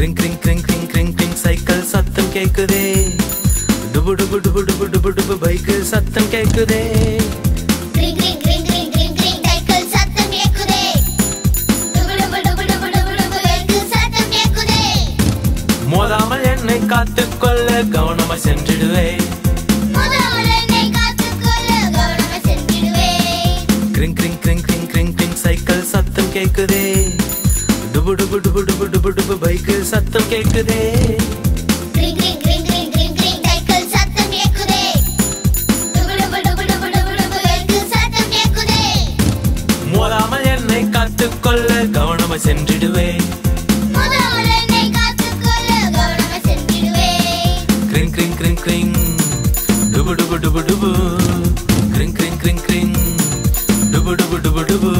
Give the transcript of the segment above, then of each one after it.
கிரிங் கிரிங் கிரிங் கிரிங் கிரிங் கிரிங் cycle சத்தம் கேக்குதே டுபு டுபு டுபு டுபு டுபு டுபு bike சத்தம் கேக்குதே கிரிங் கிரிங் கிரிங் கிரிங் கிரிங் கிரிங் சைக்கிள் சத்தம் கேக்குதே டுபு டுபு டுபு டுபு டுபு டுபு பைக்கு சத்தம் கேக்குதே மோதாமல் என்னை காத்துக்கொள்ள கவனமா சென்றிடுவேன் முதல்ல என்னை காத்துக்கொள்ள கவனமா சென்றிடுவேன் கிரிங் கிரிங் கிரிங் கிரிங் கிரிங் கிரிங் சைக்கிள் சத்தம் கேக்குதே டுபு டுபு டுபு டுபு டுபு டுபு பைக்கு சத்தம் கேக்குதே கிரிங் கிரிங் கிரிங் கிரிங் கிரிங் கிரிங் சைக்கிள் சத்தம் கேக்குதே டுபு டுபு டுபு டுபு டுபு டுபு பைக்கு சத்தம் கேக்குதே மோதாமல் என்னை காத்துக்கொள்ள கவனமா சென்றிடுவேன் முதல்ல என்னை காத்துக்கொள்ள கவனமா சென்றிடுவேன் கிரிங் கிரிங் கிரிங் கிரிங் டுபு டுபு டுபு டுபு கிரிங் கிரிங் கிரிங் கிரிங் டுபு டுபு டுபு டுபு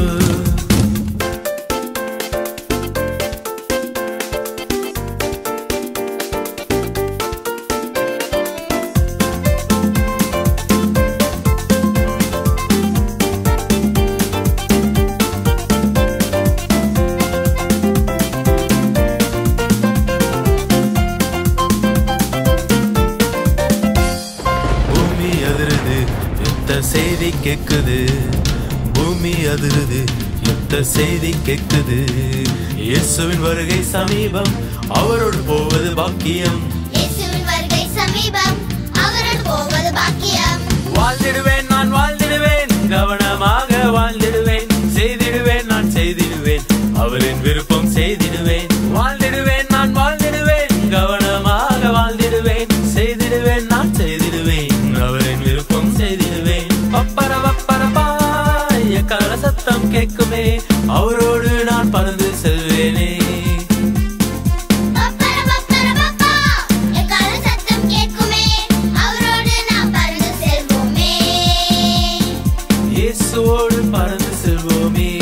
பூமி அதிருது யுத்த செய்தி கேக்குது பூமி அதிருது யுத்த செய்தி கேக்குது இயேசுவின் வருகை சமீபம் அவரோடு போவது பாக்கியம் இயேசுவின் வருகை சமீபம் அவரோடு போவது பாக்கியம் வாழ்ந்திடுவேன் நான் வாழ்ந்திடுவேன் கவனமாக வாழ்ந்திடுவேன் செய்திடுவேன் நான் செய்திடுவேன் அவரின் விருப்பம் செய்திடுவேன் வாழ்ந்திடுவேன் நான் வாழ்ந்திடுவேன் கவனமாக வாழ்ந்திடுவேன் செய்திடுவேன் நான் செய்திடுவேன் அவரின் விருப்பம் செய்திடுவேன் பப்பர பப்பரப்பா எக்கால சத்தம் கேட்குமே அவரோடு நான் பறந்து செல்வேனே பப்பர பப்பர பப்பா எக்கால சத்தம் கேட்குமே அவரோடு நாம் பறந்து செல்வோமே இயேசுவோடு பறந்து செல்வோமே